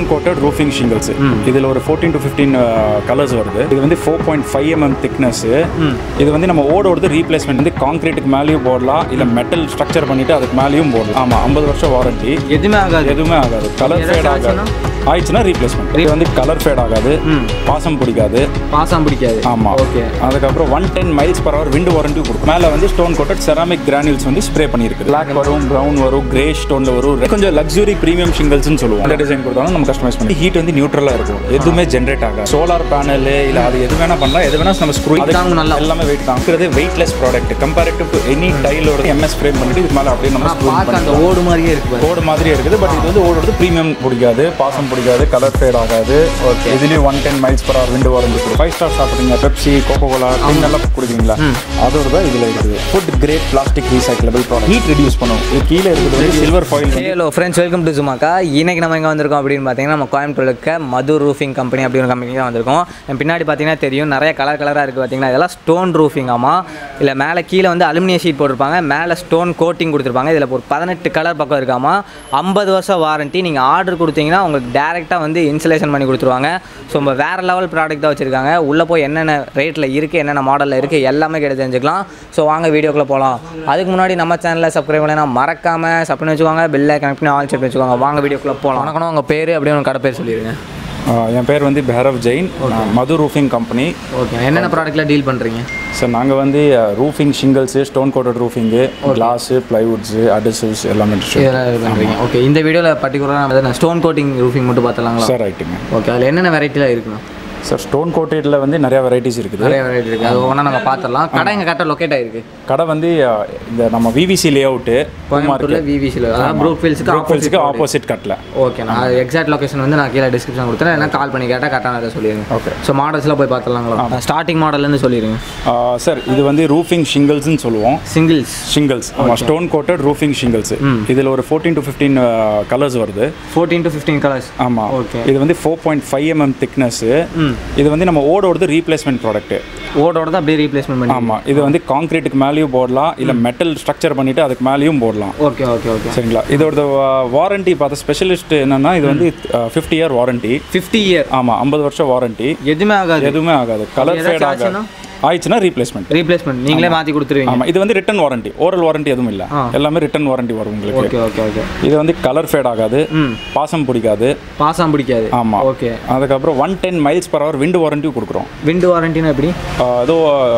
Stone coated roofing shingles இதில் ஒரு fourteen to fifteen colours வருது இது வந்து four point five mm thickness இது வந்து நம்ம ஓடோடது ரீப்ளேஸ்மெண்ட் வந்து கான்கிரீட்டுக்கு மேலேயும் போடலாம் இல்லை மெட்டல் ஸ்ட்ரக்சர் பண்ணிட்டு அதுக்கு மேலேயும் போடலாம் ஆமாம் ஐம்பது வருஷம் வாரண்டி எதுவுமே ஆகாது எதுவுமே ஆகாது கலர் ஃபேட் ஆகாது ஆயிடுச்சுன்னா ரீப்ளேஸ்மெண்ட் இது வந்து கலர் ஃபேட் ஆகாது பாசம் பிடிக்காது பாசம் பிடிக்காது ஆமாம் ஓகே அதுக்கப்புறம் one ten miles per hour wind warranty கொடுக்கும் மேலே வந்து ஸ்டோன் கோட்டட் செராமிக் கிரானியூல்ஸ் வந்து ஸ்ப்ரே பண்ணியிருக்கு பிளாக் வரும் ப்ரௌன் வரும் கிரே ஸ்டோனில் வரும் கொஞ்சம் லக்ஸுரி ப்ரீமியம் ஷிங்கல்ஸ்னு சொல்லுவோம் அந்த டிசைன் கொடுத்தாலும் நம்ம கஸ்டமைஸ் பண்ணி ஹீட் வந்து நியூட்ரலாக இருக்கும் எதுவுமே ஜென்ரேட் ஆகாது சோலார் பேனல் இல்லை அது எது வேணா பண்ணலாம் எது வேணா நம்ம ஸ்க்ரூ தாங்கும் நல்லா. எல்லாமே வெயிட் தாங்கிறது weightless product comparative to any டைலோட எம்எஸ் ஃப்ரேம் பண்ணிட்டு இது மேலே அப்படியே நம்ம ஸ்க்ரூ பார்க்க அந்த ஓடு மாதிரியே இருக்கு பாரு. கோடு மாதிரியே இருக்குது பட் இது வந்து ஓடுறது ப்ரீமியம் பிடிக்காது பாசம் பிடிக்காது கலர் ஃபேட் ஆகாது ஓகே இதுலேயும் one ten miles per hour wind warranty கொடுக்கும் ஃபைவ் ஸ்டார் சாப்பிட்றீங்க பெப்சி கோகோ கோலா டின் எல்லாம் குடிக்கிறீங்களா அதோட தான் இதில் இருக்குது food grade plastic recyclable product heat reduce பண்ணும் இது கீழே இருக்கிறது வந்து silver foil hello friends welcome to சுமாக்கா இன்னைக்கு நம்ம எங்கே வந்திருக்கோம் அப்படின்னு பார்த்தீங்கன்னா நம்ம கோயம்புத்தூர் இருக்க மது ரூஃபிங் கம்பெனி அப்படின்னு ஒரு கம்பெனி தான் வந்திருக்கோம் என் பின்னாடி பார்த்தீங்கன்னா தெரியும் நிறைய கலர் கலராக இருக்குது பார்த்தீங்கன்னா இதெல்லாம் ஸ்டோன் ரூஃபிங் ஆமா இல்லை மேலே கீழே வந்து அலுமினியம் ஷீட் போட்டிருப்பாங்க மேலே ஸ்டோன் கோட்டிங் கொடுத்துருப்பாங்க இதில் ஒரு பதினெட்டு கலர் பக்கம் இருக்காமா ஐம்பது வருஷம் வாரண்ட்டி நீங்கள் ஆர்டர் கொடுத்தீங்கன்னா உங்களுக்கு டேரெக்டாக வந்து இன்சுலேஷன் பண்ணி கொடுத்துருவாங்க ஸோ நம்ம வேறு லெவல் ப்ராடக்ட் தான் வச்சுருக்காங்க உள்ளே போய் என்னென்ன ரேட்டில் இருக்குது என்னென்ன மாடலில் இருக்குது எல்லாமே கேட்டு தெரிஞ்சுக்கலாம் ஸோ வாங்க வீடியோக்குள்ளே போகலாம் அதுக்கு முன்னாடி நம்ம சேனலில் சப்ஸ்கிரைப் பண்ணா மறக்காமல் சப் பண்ணி வச்சுக்கோங்க பெல்லை கனெக்ட் பண்ணி ஆல் செட் வச்சுக்கோங்க வாங்க வீடியோக்குள்ளே போகலாம் வணக்கம் உங்கள் பேர் அப்படியே உங்கள் கடை பேர் சொல்லிடுங்க என் பேர் வந்து Bhairav Jain Madhu roofing company okay என்னென்ன ப்ராடக்ட்டில் டீல் பண்ணுறீங்க சார் நாங்கள் வந்து roofing shingles stone coated roofing glass plywoods adhesives எல்லாமே இதெல்லாம் இது பண்ணுறீங்க ஓகே இந்த வீடியோவில் பர்டிகுலராக ஸ்டோன் கோட்டிங் ரூஃபிங் மட்டும் பார்த்துலாங்களா சார் ரைட்டுங்க ஓகே அதில் என்னென்ன வெரைட்டிலாம் இருக்குண்ணா சார் ஸ்டோன் கோட்டடில் வந்து நிறையா வெரைட்டிஸ் இருக்குது நிறைய வெரைட்டி இருக்குது அது ஒன்றா நம்ம பார்த்துடலாம் கடை எங்கள் கரெக்டாக லொக்கேட் ஆகிருக்கு கடை வந்து அஹ், இந்த நம்ம விவிசி லே அவுட்டு கோயம்புத்தூரில் விவிசியில் அதாவது ப்ரூக் ஃபீல்ஸுக்கு ப்ரோஃபைல்ஸுக்கு ஆப்போசிட் கட்டில் ஓகே நான் எக்ஸாக்ட் லொகேஷன் வந்து நான் கீழே டிஸ்கிரிப்ஷன் கொடுத்துறேன் என்ன கால் பண்ணி கேட்டால் கரெக்டாக அதை சொல்லிடுங்க ஓகே ஸோ மாடல்ஸ்லாம் போய் பார்த்துலாங்களா ஸ்டார்டிங் மாடல்லேருந்து சொல்லிடுங்க சார் இது வந்து ரூஃபிங் ஷிங்கிள்ஸ்னு சொல்லுவோம் சிங்கிள்ஸ் ஷிங்கிள்ஸ் ஆமாம் ஸ்டோன் கோட்டட் ரூஃபிங் ஷிங்கிள்ஸ் இதில் ஒரு ஃபோர்டீன் டு ஃபிஃப்டீன் கலர்ஸ் வருது ஃபோர்டீன் டு ஃபிஃப்டீன் கலர்ஸ் ஆமாம் Okay. இது வந்து four point five mm thickness இது வந்து நம்ம ஓடோடது ரீப்ளேஸ்மெண்ட் ப்ராடக்ட்டு ஓடோட தான் அப்படியே ரீப்ளேஸ்மெண்ட் பண்ணி ஆமாம் இது வந்து கான்கிரீட்டுக்கு மேலேயும் போடலாம் இல்லை மெட்டல் ஸ்ட்ரக்சர் பண்ணிவிட்டு அதுக்கு மேலேயும் போடலாம் ஓகே ஓகே ஓகே சரிங்களா இதோட வாரண்டி பார்த்த ஸ்பெஷலிஸ்ட் என்னன்னா இது வந்து fifty year warranty fifty year ஆமாம் ஐம்பது வருஷம் வாரண்டி எதுவுமே ஆகாது எதுவுமே ஆகாது கலர் ஏதாச்சும் ஃபேட் ஆகாது ஆச்சுன்னா? ஆயிடுச்சுன்னா ரீப்ளேஸ்மெண்ட் ரீப்ளேஸ்மெண்ட் நீங்களே மாற்றி கொடுத்துருவீங்க ஆமாம் இது வந்து ரிட்டன் வாரண்டி ஓரல் வாரண்டி எதுவும் இல்லை ஆ. எல்லாமே ரிட்டன் வாரண்டி வரும் உங்களுக்கு ஓகே ஓகே ஓகே இது வந்து கலர் ஃபேட் ஆகாது ம் பாசம் பிடிக்காது பாசம் பிடிக்காது ஆமாம் ஓகே அதுக்கப்புறம் one ten miles per hour wind வாரண்டியும் கொடுக்குறோம் விண்டு வாரண்டினா எப்படி ஆஹ் ஏதோ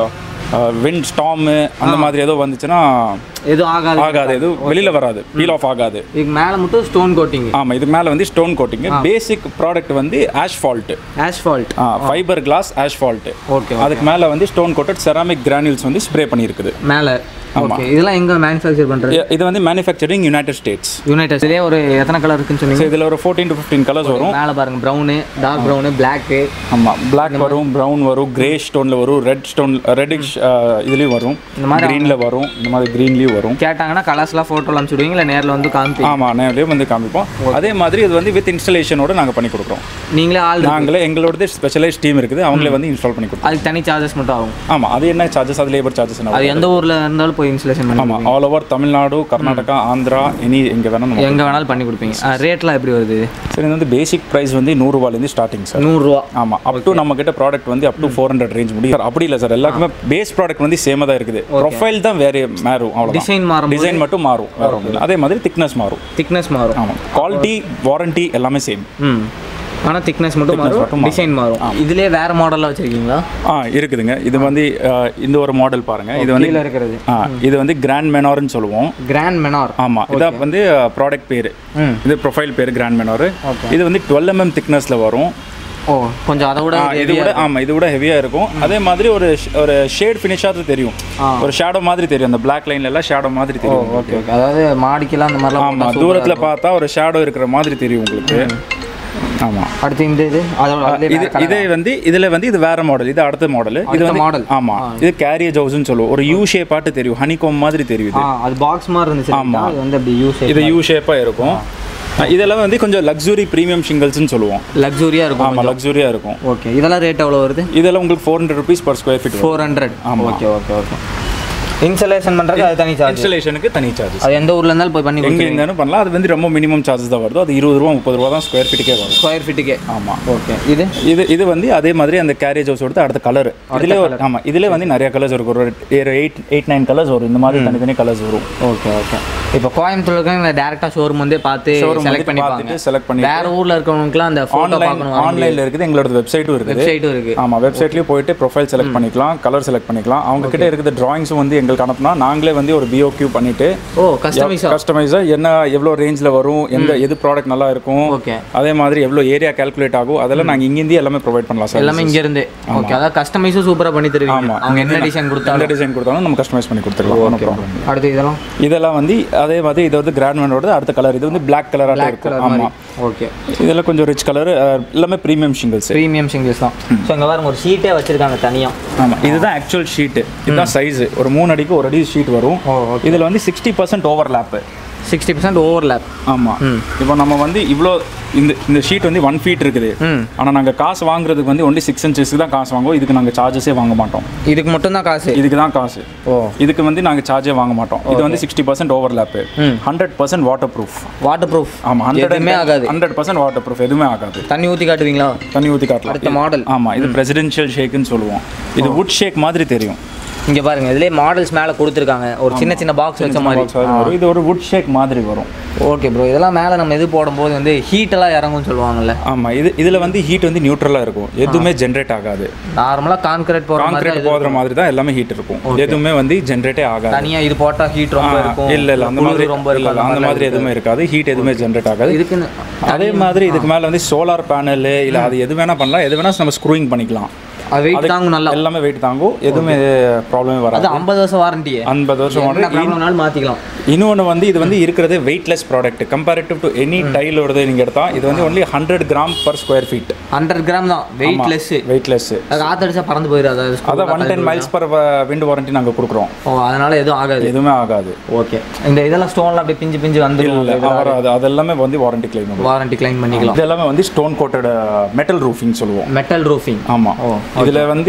விண்ட் ஸ்டாமு அந்த மாதிரி ஏதோ வந்துச்சுன்னா எதுவும் ஆகாது ஆகாது எதுவும் வெளியில் வராது பீல் ஆஃப் ஆகாது இதுக்கு மேலே மட்டும் ஸ்டோன் கோட்டிங் ஆமாம் இதுக்கு மேலே வந்து ஸ்டோன் கோட்டிங் பேசிக் ப்ராடக்ட் வந்து asphalt asphalt fibre glass asphalt okay அதுக்கு மேலே வந்து ஸ்டோன் கோட்டட் செராமிக் கிரானியூல்ஸ் வந்து ஸ்ப்ரே பண்ணியிருக்குது மேலே ஓகே இதெல்லாம் எங்கே மேனுஃபேக்சர் பண்ணுறது இ- இது வந்து மேனுஃபேக்சரிங் யுனைடெட் ஸ்டேட்ஸ் யூனைடெட் இதுலேயே ஒரு எத்தனை கலர் இருக்குன்னு சொன்னீங்க ஸோ இதில் ஒரு ஃபோர்டீன் டு ஃபிஃப்டீன் கலர்ஸ் வரும் மேலே பாருங்க ப்ரௌனு டார்க் ப்ரௌனு பிளாக்கு ஆமாம் பிளாக் வரும் ப்ரௌன் வரும் கிரே ஸ்டோனில் வரும் ரெட் ஸ்டோன் ரெட்டிஷ் இதுலேயும் வரும் இந்த மாதிரி க்ரீனில் வரும் இந்த மாதிரி க்ரீன்லேயும் வரும் கேட்டாங்கன்னா கலர்ஸ்லாம் ஃபோட்டோலாம் அனுப்பிச்சுடுவீங்க இல்லை நேரில் வந்து காமிப்பீங்க ஆமாம் நேர்லேயும் வந்து காமிப்போம் அதே மாதிரி இது வந்து வித் இன்ஸ்டலேஷனோட நாங்கள் பண்ணி கொடுக்குறோம் நீங்களே ஆள் நாங்களே எங்களோடது ஸ்பெஷலைஸ் டீம் இருக்குது அவங்களே வந்து இன்ஸ்டால் பண்ணி கொடுப்போம் அதுக்கு தனி சார்ஜஸ் மட்டும் ஆகும் ஆமாம் அது என்ன சார்ஜஸ் அது லேபர் சார்ஜஸ் என்ன அது எந்த ஊரில் இருந்தாலும் போய் இன்ஸ்டலேஷன் பண்ணி ஆமாம் all over Tamil Nadu Karnataka Andhra any எங்கே வேணால் நம்ம எங்கே வேணாலும் பண்ணி கொடுப்பீங்க ரேட்லாம் எப்படி வருது இது சரி இது வந்து பேசிக் ப்ரைஸ் வந்து நூறுரூவாலேருந்து ஸ்டார்டிங் சார் நூறுரூவா ஆமாம் அப் டு நம்ம கிட்ட ப்ராடக்ட் வந்து up to four hundred range முடியும் Sir, அப்படி இல்லை சார் எல்லாருக்குமே பேஸ் ப்ராடக்ட் வந்து சேமாக தான் இருக்குது ப்ரொஃபைல் தான் வேறு மாறும் அவ்வளோ டிசைன் மாறும் டிசைன் மட்டும் மாறும் வேற ஒன்றும் இல்லை அதே மாதிரி திக்னஸ் மாறும் திக்னஸ் மாறும் ஆமாம் குவாலிட்டி வாரண்டி எல்லாமே சேம் ம் ஆனால் திக்னஸ் மட்டும் மட்டும் மாறும் மாறும். டிசைன் மாறும் இதுலேயே வேறு மாடலில் வச்சுருக்கீங்களா ஆ இருக்குதுங்க இது வந்து அஹ், இந்த ஒரு மாடல் பாருங்க இது வந்து கீழே இருக்கிறது ஆ இது வந்து கிராண்ட் மெனார்னு சொல்லுவோம் கிராண்ட் மெனார் ஆமாம் இதான் வந்து ப்ராடக்ட் பேர் ம் இது ப்ரொஃபைல் பேர் கிராண்ட் மெனார் Okay. இது வந்து டுவெல் எம்எம் திக்னஸில் வரும் ஓ கொஞ்சம் அதை விட ஆ, இது விட ஆமாம் இது விட ஹெவியாக இருக்கும் அதே மாதிரி ஒரு ஷ்- ஒரு ஷேட் ஃபினிஷாக தெரியும் ஆ. ஒரு ஷேடோ மாதிரி தெரியும் அந்த பிளாக் லைன்ல எல்லாம் ஷேடோ மாதிரி தெரியும் ஓகே ஓகே அதாவது மாடிக்கெல்லாம் அந்த மாதிரிலாம் ஆமாம் போட்டா தூரத்தில் பார்த்தா ஒரு ஷேடோ இருக்கிற மாதிரி தெரியும் உங்களுக்கு ஆமாம் அடுத்து இந்த இது அதோட அதுலயே இது வேற colour இதே வந்து இதுல வந்து இது வேற மாடல் இது அடுத்த மாடல் இது அடுத்த வந்து model. ஆமா இது கேரியேஜ் ஹவுஸ்னு சொல்லுவோம் ஒரு யூ ஷேப்பாட்டு தெரியும் ஹனிகோம் மாதிரி தெரியும் இது ஆ அது பாக்ஸ் மாதிரி இருந்துச்சு ஆமா. அது வந்து அப்படி யூஸ் இது யூ ஷேப்பா இருக்கும் அஹ் இதெல்லாம் வந்து கொஞ்சம் லக்ஸுரி ப்ரீமியம் ஷிங்கல்ஸ்னு சொல்லுவோம் லக்ஸூரியாக இருக்கும் ஆமா லக்ஸுரியா இருக்கும் ஓகே இதெல்லாம் ரேட் எவ்வளோ வருது இதெல்லாம் உங்களுக்கு four hundred rupees per square feet four hundred okay okay okay installation பண்ணுறது அது தனி சார்ஜ் இன்ஸ்டலேஷனுக்கு தனி சார்ஜஸ் அது எந்த ஊர்ல இருந்தாலும் போய் பண்ணி எங்கே இருந்தாலும் பண்ணலாம் அது வந்து ரொம்ப மினிமம் சார்ஜஸ் தான் வருது அது இருபது ரூபா முப்பது ரூபா தான் ஸ்கொயர் ஃபீட்டுக்கே வரும் ஸ்கொயர் ஃபீட்டுக்கே ஆமாம் ஓகே இது இது இது வந்து அதே மாதிரி அந்த கேரேஜ் ஹவுஸ் கொடுத்து அடுத்த கலர் இதுலேயே ஆமாம் இதுலேயே வந்து நிறைய கலர்ஸ் இருக்கும் ஒரு எயிட் எயிட் நைன் கலர்ஸ் வரும் இந்த மாதிரி தனித்தனி கலர்ஸ் வரும் ஓகே ஓகே இப்போ கோயம்புத்தூர்ல டேரெக்டாக ஷோரூம் வந்து பார்த்து Showroom செலக்ட் வந்து பண்ணிப்பாங்க பார்த்துட்டு செலக்ட் பண்ணி வேற ஊர்ல இருக்கவங்களுக்குலாம் அந்த ஃபோட்டோ ஆன்லைன் பார்க்கணும் ஆன்லைனில் இருக்குது எங்களோட வெப்சைட்டும் இருக்குது வெப்சைட்டும் இருக்கு ஆமாம் வெப்சைட்லேயே போயிட்டு ப்ரொஃபைல் செலக்ட் பண்ணிக்கலாம் கலர் செலக்ட் பண்ணிக்கலாம் அவங்க கிட்ட இருக்கிற டிராயிங்ஸும் வந்து எங்களுக்கு அனுப்புனா நாங்களே வந்து ஒரு பிஓக்யூ பண்ணிட்டு ஓ கஸ்டமைஸா கஸ்டமைஸாக என்ன எவ்வளோ ரேஞ்சில் வரும் எந்த எது ப்ராடக்ட் நல்லா இருக்கும் ஓகே அதே மாதிரி எவ்வளோ ஏரியா கால்குலேட் ஆகும் அதெல்லாம் நாங்கள் இங்கேருந்து எல்லாமே ப்ரொவைட் பண்ணலாம் சார் எல்லாமே இங்க இருந்து ஓகே அதாவது கஸ்டமைஸும் சூப்பரா பண்ணி தருவீங்க ஆமாம் அவங்க என்ன டிசைன் கொடுத்தாலும் எந்த டிசைன் கொடுத்தாலும் நம்ம கஸ்டமைஸ் பண்ணி கொடுத்துருக்கலாம் no problem. அடுத்து இதெல்லாம் இதெல்லாம் வந்து அதே மாதிரி இது வந்து கிராண்ட்மேனோட அடுத்த கலர் இது வந்து பிளாக் கலராக இருக்கும் கலர் மாதிரி ஆமாம் ஓகே இதெல்லாம் கொஞ்சம் ரிச் கலர் எல்லாமே ப்ரீமியம் ஷிங்கிள்ஸ் ப்ரீமியம் சிங்கிள்ஸ் தான் ஸோ இங்க பாருங்க ஒரு ஷீட்டே வச்சிருக்காங்க தனியா ஆமாம் இதுதான் ஆக்சுவல் ஷீட்டு இதுதான் சைஸ் ஒரு மூணு அடிக்கு ஒரு அடி ஷீட் வரும் ஓ இதில் வந்து sixty percent overlap sixty percent overlap ஆமாம் இப்போ நம்ம வந்து இவ்வளோ இந்த இந்த ஷீட் வந்து ஒன் ஃபீட் இருக்குது ம் ஆனால் நாங்கள் காசு வாங்குறதுக்கு வந்து ஒன்லி சிக்ஸ் இன்ச்சஸ்க்கு தான் காசு வாங்குவோம் இதுக்கு நாங்கள் சார்ஜஸே வாங்க மாட்டோம் இதுக்கு மட்டும் தான் காசு இதுக்கு தான் காசு ஓ இதுக்கு வந்து நாங்கள் சார்ஜே வாங்க மாட்டோம் இது வந்து சிக்ஸ்டி பர்சன்ட் ஓவர்லேப்பு ம் hundred percent waterproof waterproof ஆமாம் ஹண்ட்ரட் எதுவுமே ஆகாது ஹண்ட்ரட் பர்சன்ட் வாட்டர் ப்ரூஃப் எதுவுமே ஆகாது தண்ணி ஊற்றி காட்டுவீங்களா தண்ணி ஊற்றி காட்டலாம் அடுத்த மாடல் ஆமாம் இது பிரசிடென்ஷியல் ஷேக்குன்னு சொல்லுவோம் இது வுட் ஷேக் மாதிரி தெரியும் இங்க பாருங்க இதுலயே மாடல்ஸ் மேல கொடுத்துருக்காங்க ஒரு சின்ன சின்ன பாக்ஸ் வச்ச மாதிரி வரும் இது ஒரு வுட் ஷேக் மாதிரி வரும் ஓகே ப்ரோ இதெல்லாம் மேல நம்ம இது போடும்போது வந்து ஹீட் எல்லாம் இறங்கும்னு சொல்லுவாங்கல்ல ஆமாம் இது இதில் வந்து ஹீட் வந்து நியூட்ரலாக இருக்கும் எதுவுமே ஜென்ரேட் ஆகாது நார்மலா கான்கிரீட் போடுற மாதிரி கான்கிரீட் போடுற மாதிரி தான் எல்லாமே ஹீட் இருக்கும் எதுவுமே வந்து ஜென்ரேட்டே ஆகாது தனியா இது போட்டா ஹீட் ரொம்ப இருக்கும் இல்ல இல்ல அந்த மாதிரி குளிர் ரொம்ப இல்ல, இருக்கும் இல்ல, அந்த மாதிரி எதுவுமே இருக்காது ஹீட் எதுவுமே ஜென்ரேட் ஆகாது இதுக்குன்னு அதே மாதிரி இதுக்கு மேல வந்து சோலார் பேனல் இல்ல அது எது வேணா பண்ணலாம் எது வேணா நம்ம ஸ்க்ரூயிங் பண்ணிக்கலாம் அது வெயிட் தாங்கும் நல்லா எல்லாமே வெயிட் தாங்கும் எதுவுமே ப்ராப்ளமே வராது அது ஐம்பது வருஷம் வாரண்டி ஐம்பது வருஷம் என்ன வாரண்டி. ப்ராப்ளம்னாலும் மாத்திக்கலாம் இன்னொன்று வந்து இது வந்து இருக்கிறது weightless product comparative to any டைலோடது நீங்கள் எடுத்தா இது வந்து only hundred gram per square feet hundred gram தான் வெயிட்லெஸ் வெயிட்லெஸ் அது காத்தடிச்சா பறந்து போயிடாது அது screw அதான் one ten miles per wind warranty நாங்கள் கொடுக்குறோம் ஓ அதனால எதுவும் ஆகாது எதுவுமே ஆகாது ஓகே இந்த இதெல்லாம் ஸ்டோன்லாம் அப்படியே பிஞ்சு பிஞ்சு வந்துடும் இல்லை வராது அது எல்லாமே வந்து வாரண்டி கிளைம் வாரண்டி கிளைம் பண்ணிக்கலாம் இது எல்லாமே வந்து ஸ்டோன் கோட்டட் மெட்டல் ரூஃபிங் சொல்லுவோம் மெட்டல் ரூஃபிங் ஆமாம் ஓ, இதில் வந்து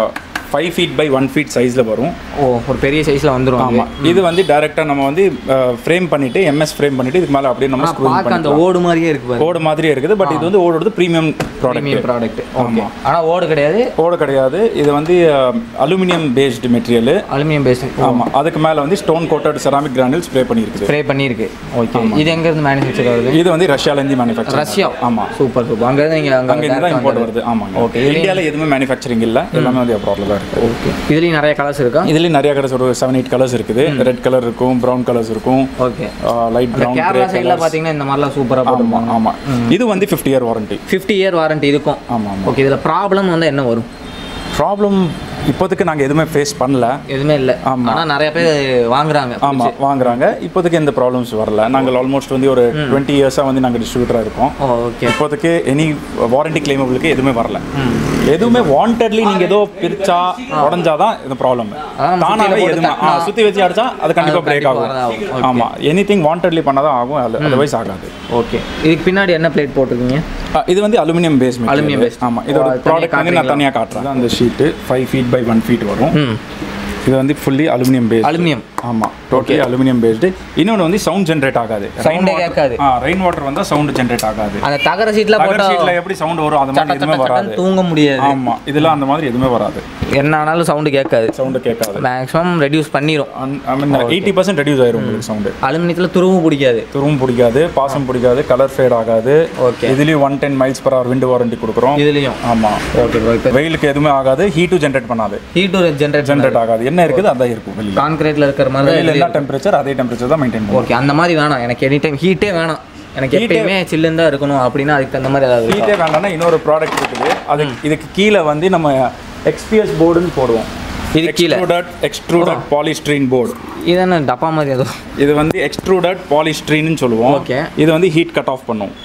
five feet by one feet சைஸில் வரும் ஓ ஒரு பெரிய சைஸ்ல வந்துரும் அது. ஆமாம் இது வந்து டைரெக்டாக நம்ம வந்து ஃப்ரேம் பண்ணிட்டு எம்எஸ் ஃப்ரேம் பண்ணிட்டு இதுக்கு மேலே அப்படியே நம்ம ஸ்க்ரூ பார்க்க அந்த ஓடு மாதிரியே இருக்கு பாரு ஓடு மாதிரியே இருக்குது பட் இது வந்து ஓடுறது premium product premium product okay ஆனா ஓடு கிடையாது ஓடு கிடையாது இது வந்து aluminium based material aluminium based ஆமாம் அதுக்கு மேலே வந்து stone coated ceramic granule spray பண்ணியிருக்குது ஸ்ப்ரே பண்ணியிருக்கு ஓகே இது எங்க இருந்து மேனுஃபேக்சர் ஆகுது இது வந்து ரஷ்யாலேருந்து மேனுஃபேக்சர் ரஷ்யா ஆமாம் சூப்பர் சூப்பர் அங்க இருந்து நீங்க அங்க அங்கேருந்து தான் இம்போர்ட் வருது ஆமாங்க Okay. இந்தியாவில் எதுவுமே மேனுஃபேக்சரிங் இல்லை எல்லாமே வந்து அப்ராட்ல தான் இருக்குது ஓகே இதுலயும் நிறைய கலர்ஸ் இருக்கா இதுலேயும் நிறைய கலர்ஸ் ஒரு செவன் எயிட் கலர்ஸ் இருக்குது ரெட் கலர் இருக்கும் ப்ரௌன் கலர்ஸ் இருக்கும் ஓகே லைட் ப்ரௌன் கேரளா சைடுல பாத்தீங்கன்னா இந்த மாதிரிலாம் சூப்பரா ஆமாம் ஆமாம் இது வந்து fifty year warranty 50 year warranty இருக்கும் ஆமாம் ஆமாம் ஓகே இதுல ப்ராப்ளம் வந்து என்ன வரும் ப்ராப்ளம் இப்போதைக்கு நாங்கள் எதுவுமே ஃபேஸ் பண்ணல எதுவுமே இல்ல ஆனா நிறைய பேர் வாங்குறாங்க ஆமாம் வாங்குறாங்க இப்போதைக்கு எந்த ப்ராப்ளம்ஸ் வரல நாங்கள் ஆல்மோஸ்ட் வந்து ஒரு டுவெண்ட்டி இயர்ஸாக வந்து நாங்கள் டிஸ்ட்ரிபியூட்டராக இருக்கோம் ஓ ஓகே இப்போதைக்கு எனி வாரண்டி கிளைமபிளுக்கு எதுவுமே வரல எதுவுமே வாண்டட்லி நீங்கள் ஏதோ பிரிச்சா உடஞ்சாதான் இந்த ப்ராப்ளம் அதான் நம்ம தானாகவே சுத்தியில எதுவுமே ஆ, சுத்தி வச்சு அடிச்சா அது கண்டிப்பாக பிரேக் கண்டிப்பா ஆகும் வரதான் ஆமாம் எனி திங் வாண்டட்லி பண்ணாதான் ஆகும் அதர்வைஸ் ஆகாது ஓகே இதுக்கு பின்னாடி என்ன பிளேட் போட்டிருக்கீங்க ஆ, இது வந்து அலுமினியம் பேஸ் Aluminum based. ஆமாம் இதோட ஓ, அது ப்ராடக்ட் வந்து நான் தனியாக காட்டுறேன் அந்த sheet five feet by one feet வரும் ம் இது வந்து ஃபுல்லி அலுமினியம் பேஸ் அலுமினியம் ஆமாம் டோட்டலி அலுமினியம் பேஸ்டு இன்னொன்று வந்து சவுண்ட் ஜென்ரேட் ஆகாது சவுண்டே கேட்காது ஆ ரெயின் வாட்டர் வந்தால் சவுண்ட் ஜென்ரேட் ஆகாது அந்த தகர சீட்ல தகர போட்டா ஷீட்டில் எப்படி சவுண்ட் வரும் அது மாதிரி எதுவுமே வராது சட்டன்னு தூங்க முடியாது ஆமாம் இதெல்லாம் அந்த மாதிரி எதுவுமே வராது என்ன ஆனாலும் சவுண்டு கேட்காது சவுண்டு கேட்காது மேக்ஸிமம் ரெடியூஸ் பண்ணிரும் I mean eighty percent reduce ஆயிரும் உங்களுக்கு சவுண்டு அலுமினியத்துல துருவும் பிடிக்காது துருவும் பிடிக்காது பாசம் பிடிக்காது கலர் ஃபேட் ஆகாது ஓகே இதுலேயும் one ten miles per hour wind warranty கொடுக்குறோம் இதுலயும் ஆமாம் ஓகே ப்ரோ இப்போ வெயிலுக்கு எதுவுமே ஆகாது ஹீட்டும் ஜென்ரேட் பண்ணாது ஹீட் ஜென்ரேட் ஜென்ரேட் ஆகாது என்ன இருக்குது அதான் இருக்கும் வெளியில் கான்கிரீட்ல இருக்கிற மாதிரி வெளியில் என்ன டெம்பரேச்சர் அதே டெம்பரேச்சர் தான் மெயின்டைன் பண்ணும் ஓகே அந்த மாதிரி வேணாம் எனக்கு எனி டைம் ஹீட்டே வேணாம் எனக்கு எப்பயுமே சில்லுன்னு தான் இருக்கணும் அப்படின்னா அதுக்கு தகுந்த மாதிரி ஏதாவது இருக்கா? ஹீட்டே வேண்டாம்னா இன்னொரு ப்ராடக்ட் இருக்குது அது இதுக்கு கீழே வந்து நம்ம எக்ஸ்பிஎஸ் போர்டுன்னு போடுவோம் இது கீழே எக்ஸ்ட்ரூடட் எக்ஸ்ட்ரூடட் பாலிஸ்ட்ரீன் போர்டு இது என்ன டப்பா மாதிரி ஏதோ இது வந்து எக்ஸ்ட்ரூடட் பாலிஸ்ட்ரீன்னு சொல்லுவோம் Okay. இது வந்து ஹீட் கட் ஆஃப் பண்ணும்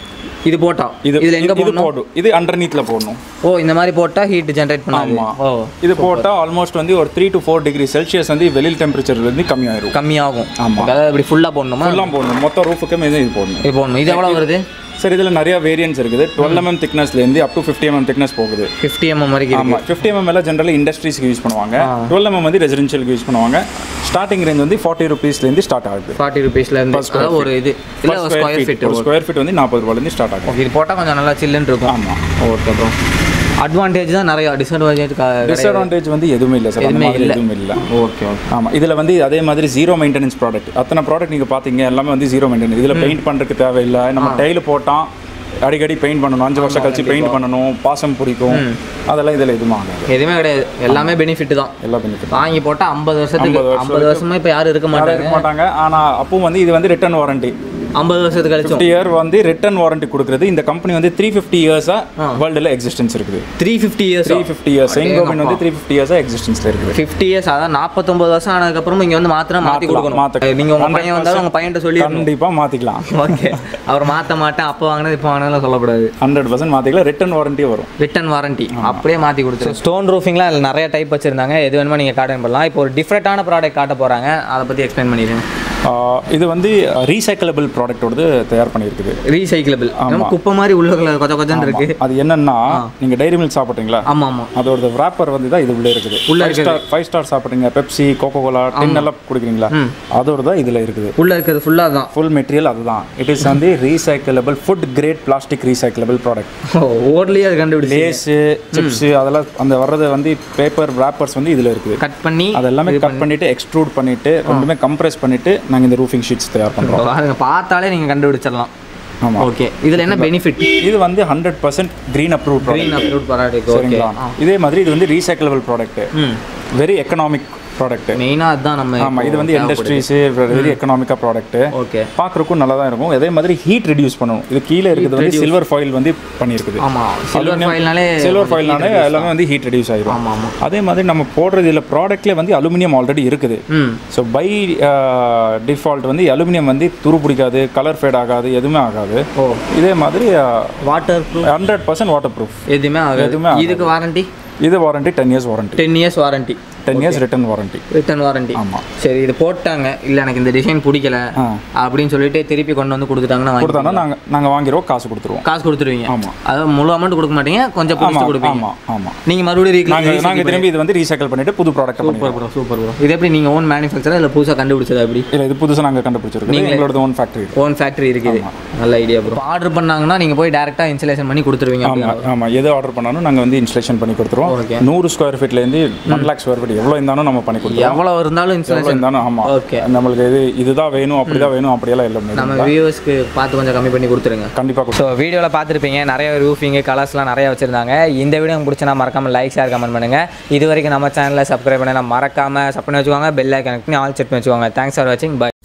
இது போட்டா இது இதில் எங்கே இது போடணும் போடும் இது அண்டர்நீத்ல போடணும் ஓ இந்த மாதிரி போட்டால் ஹீட் ஜென்ரேட் பண்ணாது ஆமா. ஓ இது போட்டா ஆல்மோஸ்ட் வந்து ஒரு three to four degree Celsius வந்து வெளியில் டெம்பரேச்சர்ல இருந்து கம்மியாயிரும் கம்மியாகும் ஆமா. அதாவது இப்படி ஃபுல்லாக போடணுமா எல்லாம் போடணும் மொத்த ரூஃபுக்கும் இது இது போடணும் இது போடணும் இது எவ்வளோ வருது சார் இதில் நிறைய வேரியன்ஸ் இருக்குது டுவெல் எம்எம் திக்னஸ்லேருந்து up to fifty mm thickness போகுது ஃபிஃப்டி எம்எம் வரைக்கும் இருக்கு. ஆமாம் ஃபிஃப்டி எம்எம் எல்லாம் ஜென்ரலாக இண்டஸ்ட்ரீஸ்க்கு யூஸ் பண்ணுவாங்க டுவெல் எம்எம் வந்து ரெசிடென்ஷியலுக்கு யூஸ் பண்ணுவாங்க ஸ்டார்டிங் ரேஞ்ச் வந்து ஃபார்ட்டி ருபீஸ்லேருந்து ஸ்டார்ட் ஆகுது ஃபார்ட்டி ருபீஸ்ல இருந்து அதாவது ஒரு இது இல்லை ஒரு ஸ்கொயர் ஃபீட் ஒரு ஸ்கொயர் ஃபீட் வந்து நாற்பது ரூபாலேருந்து ஸ்டார்ட் ஆகும் ஓகே இது போட்டால் கொஞ்சம் நல்லா சில்லுன்னு இருக்கும் ஆமாம் ஓகே ப்ரோ அட்வான்டேஜ் தான் நிறைய டிஸ்அட்வான்டேஜ் டிஸ்அட்வான்டேஜ் வந்து எதுவுமே இல்லை சார் எதுவுமே எதுவுமே இல்ல. எதுவுமே இல்லை ஓகே ஓகே ஆமாம் இதில் வந்து அதே மாதிரி ஜீரோ மெயின்டெனன்ஸ் ப்ராடக்ட் அத்தனை ப்ராடக்ட் நீங்கள் பார்த்தீங்க எல்லாமே வந்து ஜீரோ மெயின்டெனன்ஸ் இதில் பெயிண்ட் பண்ணுறதுக்கு தேவையில்லை நம்ம டைல் போட்டால் அடிக்கடி பெயிண்ட் பண்ணணும் அஞ்சு வருஷம் கழிச்சு பெயிண்ட் பண்ணணும் பாசம் பிடிக்கும் அதெல்லாம் இதில் எதுவும் ஆகாது எதுவுமே கிடையாது எல்லாமே பெனிஃபிட் தான் எல்லா பெனிஃபிட் வாங்கி போட்டால் ஐம்பது வருஷத்துக்கு 50 வருஷம் ஐம்பது வருஷமா இப்போ யாரும் இருக்க யாரும் மாட்டாங்க இருக்க மாட்டாங்க ஆனால் அப்பவும் வந்து இது வந்து ரிட்டர்ன் வாரண்டி ஐம்பது வருஷத்துக்கு கழிச்சும் ஃபிஃப்டி இயர் வந்து ரிட்டர்ன் வாரண்டி கொடுக்குறது இந்த கம்பெனி வந்து த்ரீ ஃபிஃப்டி இயர்ஸாக வேர்ல்டில் எக்ஸிஸ்டன்ஸ் இருக்குது three fifty years three fifty years செயின் கவர்மெண்ட் வந்து த்ரீ ஃபிஃப்டி இயர்ஸாக எக்ஸிஸ்டன்ஸில் இருக்குது ஃபிஃப்டி இயர்ஸ் அதான் நாற்பத்தொம்பது வருஷம் ஆனதுக்கப்புறம் இங்கே வந்து மாத்திரம் மாற்றி கொடுக்கணும் மாத்த- நீங்கள் உங்கள் பையன் வந்தாலும் உங்கள் பையன்கிட்ட சொல்லி கண்டிப்பாக மாற்றிக்கலாம் ஓகே அவர் மாற்ற மாட்டேன் அப்போ வாங்கினது இப்போ வாங்கினதுலாம் சொல்லக்கூடாது ஹண்ட்ரட் பர்சன்ட் மாற்றிக்கலாம் ரிட்டர்ன் வாரண்டி வரும் ரிட்டன் வாரண்டி அப்படியே மாற்றி கொடுத்துரு ஸ்டோன் ரூஃபிங்லாம் அதில் நிறைய டைப் வச்சுருந்தாங்க எது வேணுமோ நீங்கள் காட்ட பண்ணலாம் இப்போ ஒரு டிஃப்ரெண்ட்டான ப்ராடக்ட் காட்ட போகிறாங்க அதை பற்றி எக்ஸ்பிளைன் பண்ணிடுங்க ஆஹ் இது வந்து ரீசைக்கிளபிள் ப்ராடக்ட்டோடது தயார் பண்ணியிருக்குது ரீசைக்கிளபிள் நம்ம குப்பை மாதிரி உள்ள கொச்ச கொச்சன்னு இருக்கு அது என்னன்னா நீங்கள் டைரி மில்க் சாப்பிட்றீங்களா ஆமாம் ஆமாம் அதோட wrapper வந்து தான் இது உள்ளே இருக்குது உள்ள ஃபைவ் ஸ்டார் ஃபைவ் ஸ்டார் சாப்பிட்றீங்க பெப்சி கோகோ கோலா டின் எல்லாம் குடிக்கிறீங்களா அதோட தான் இதில் இருக்குது உள்ளே இருக்கிறது ஃபுல்லாக தான் ஃபுல் மெட்டீரியல் அதுதான் இட் இஸ் வந்து recyclable food grade plastic recyclable product ஓட்லேயே அது கண்டுபிடிச்சி லேஸு சிப்ஸு அதெல்லாம் அந்த வர்றது வந்து பேப்பர் wrappers வந்து இதில் இருக்குது கட் பண்ணி அதெல்லாமே கட் பண்ணிட்டு எக்ஸ்ட்ரூட் பண்ணிட்டு ரெண்டுமே கம்ப்ரெஸ் பண்ணிட்டு நாங்கள் இந்த ரூஃபிங் ஷீட்ஸ் தயார் பண்ணுறோம் பாருங்க பார்த்தாலே நீங்கள் கண்டுபிடிச்சிடலாம் ஆமாம் ஓகே இதில் என்ன பெனிஃபிட் இது வந்து hundred percent green approve product green approve product okay சரிங்களா இதே மாதிரி இது வந்து ரீசைக்கிளபிள் ப்ராடக்ட் ம் வெரி எக்கனாமிக் ப்ராடக்ட் மெயினாக அதுதான் நம்ம ஆமா இது வந்து இண்டஸ்ட்ரீஸ் வெரி எக்கனாமிக்கா ப்ராடக்ட் ஓகே பார்க்கறதுக்கும் நல்லா தான் இருக்கும் அதே மாதிரி ஹீட் ரெடியூஸ் பண்ணும் இது கீழே இருக்கிறது வந்து சில்வர் ஃபாயில் வந்து பண்ணியிருக்குது ஆமாம் சில்வர் ஃபைல்னாலே சில்வர் ஃபாயில்னாலே எல்லாமே வந்து ஹீட் ரெடியூஸ் ஆயிரும் ஆமாம் ஆமாம் அதே மாதிரி நம்ம போடுறது இதில் ப்ராடக்ட்லேயே வந்து அலுமினியம் ஆல்ரெடி இருக்குது ம் ஸோ பை டிஃபால்ட் வந்து அலுமினியம் வந்து துரு பிடிக்காது கலர் ஃபேட் ஆகாது எதுவுமே ஆகாது ஓ இதே மாதிரி waterproof hundred percent waterproof எதுவுமே ஆகாது எதுவுமே ஆகாது. இதுக்கு வாரண்டி இது warranty ten years warranty ten years warranty ten years return warranty return warranty ஆமா. சரி இது போட்டாங்க இல்லை எனக்கு இந்த டிசைன் பிடிக்கல ஆ. அப்படின்னு சொல்லிட்டு திருப்பி கொண்டு வந்து கொடுத்துட்டாங்கன்னா வாங்கி கொடுத்தாங்கன்னா நாங்கள் நாங்கள் வாங்கிடுவோம் காசு கொடுத்துருவோம் காசு கொடுத்துருவீங்க ஆமா. அதாவது முழு அமௌண்ட் கொடுக்க மாட்டீங்க கொஞ்சம் ஆமா பிடிச்சி கொடுப்பீங்க ஆமாம் ஆமாம் நீங்கள் மறுபடியும் நாங்கள் ரீக்ளைம் நாங்கள் திரும்பி இது வந்து ரீசைக்கிள் பண்ணிட்டு புது ப்ராடக்ட் சூப்பர் பண்ணிடுவோம் ப்ரோ சூப்பர் ப்ரோ இது எப்படி நீங்கள் ஓன் மேனுஃபேக்சரா இல்லை புதுசாக கண்டுபிடிச்சதா எப்படி இல்லை இது புதுசாக நாங்கள் கண்டுபிடிச்சிருக்கோம் எங்களோட ஓன் ஃபேக்ட்ரி ஓன் ஃபேக்ட்ரி இருக்குது நல்ல ஐடியா ப்ரோ ஆர்டர் பண்ணாங்கன்னா நீங்கள் போய் டேரெக்டாக இன்ஸ்டலேஷன் பண்ணி கொடுத்துருவீங்க அப்படியா? ஆமாம் ஆமாம் எது ஆர்டர் பண்ணாலும் நாங்கள் வந்து இன்ஸ்டலேஷன் பண்ணி கொடுத்துருவோம் Okay. நூறு ஸ்கொயர் ஃபீட்லேருந்து ஒன் லேக் ஸ்கொயர் ஃபீட் எவ்வளோ இருந்தாலும் நம்ம பண்ணி கொடுத்துருவோம் எவ்வளோ இருந்தாலும் எவ்வளோ இன்ஸ்டலேஷன் இருந்தாலும் ஆமாம் ஓகே நம்மளுக்கு இது இதுதான் வேணும் அப்படிதான் வேணும் அப்படியெல்லாம் இல்லை நம்ம வியூவர்ஸ்க்கு பார்த்து கொஞ்சம் கம்மி பண்ணி கொடுத்துருங்க கண்டிப்பாக ஸோ வீடியோவில் பார்த்துருப்பீங்க நிறைய ரூஃபிங்கு கலர்ஸ்லாம் நிறைய வச்சுருந்தாங்க இந்த வீடியோ உங்களுக்கு பிடிச்சனா மறக்காமல் லைக் ஷேர் கமெண்ட் பண்ணுங்கள் இது வரைக்கும் நம்ம சேனலை சப்ஸ்கிரைப் பண்ண மறக்காமல் சப் பண்ணி வச்சுக்கோங்க பெல் ஐக்கன் ஆல் செட் பண்ணி வச்சுக்கோங்க தேங்க்ஸ் ஃபார் வாட்சிங் பை